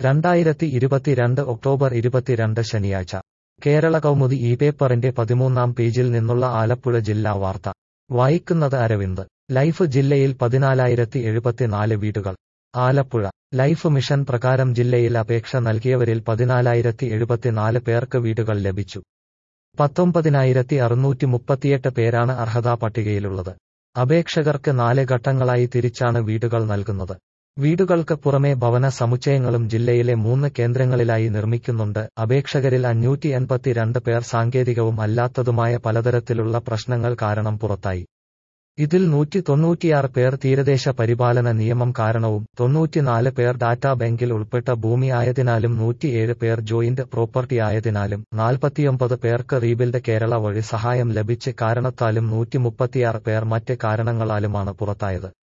രണ്ടായിരത്തി ഇരുപത്തിരണ്ട് ഒക്ടോബർ ഇരുപത്തിരണ്ട് ശനിയാഴ്ച കേരള കൗമുദി ഈ പേപ്പറിന്റെ പതിമൂന്നാം പേജിൽ നിന്നുള്ള ആലപ്പുഴ ജില്ലാ വാർത്ത വായിക്കുന്നത് അരവിന്ദ് ലൈഫ് ജില്ലയിൽ പതിനാലായിരത്തി എഴുപത്തിനാല് വീടുകൾ ആലപ്പുഴ ലൈഫ് മിഷൻ പ്രകാരം ജില്ലയിൽ അപേക്ഷ നൽകിയവരിൽ പതിനാലായിരത്തി എഴുപത്തിനാല് പേർക്ക് വീടുകൾ ലഭിച്ചു പത്തൊമ്പതിനായിരത്തി അറുന്നൂറ്റി മുപ്പത്തിയെട്ട് പേരാണ് അർഹതാ പട്ടികയിലുള്ളത് അപേക്ഷകർക്ക് നാല് ഘട്ടങ്ങളായി തിരിച്ചാണ് വീടുകൾ നൽകുന്നത് വീടുകൾക്ക് പുറമെ ഭവന സമുച്ചയങ്ങളും ജില്ലയിലെ മൂന്ന് കേന്ദ്രങ്ങളിലായി നിർമ്മിക്കുന്നുണ്ട് അപേക്ഷകരിൽ അഞ്ഞൂറ്റി എൺപത്തിരണ്ട് പേർ സാങ്കേതികവും അല്ലാത്തതുമായ പലതരത്തിലുള്ള പ്രശ്നങ്ങൾ കാരണം പുറത്തായി ഇതിൽ നൂറ്റി തൊണ്ണൂറ്റിയാറ് പേർ തീരദേശ പരിപാലന നിയമം കാരണവും തൊണ്ണൂറ്റിനാല് പേർ ഡാറ്റാ ബാങ്കിൽ ഉൾപ്പെട്ട ഭൂമി ആയതിനാലും നൂറ്റിയേഴ് പേർ ജോയിന്റ് പ്രോപ്പർട്ടി ആയതിനാലും നാൽപ്പത്തിയൊമ്പത് പേർക്ക് റീബിൽഡ് കേരള വഴി സഹായം ലഭിച്ച് കാരണത്താലും നൂറ്റി മുപ്പത്തിയാറ് പേർ മറ്റ് കാരണങ്ങളാലുമാണ് പുറത്തായത്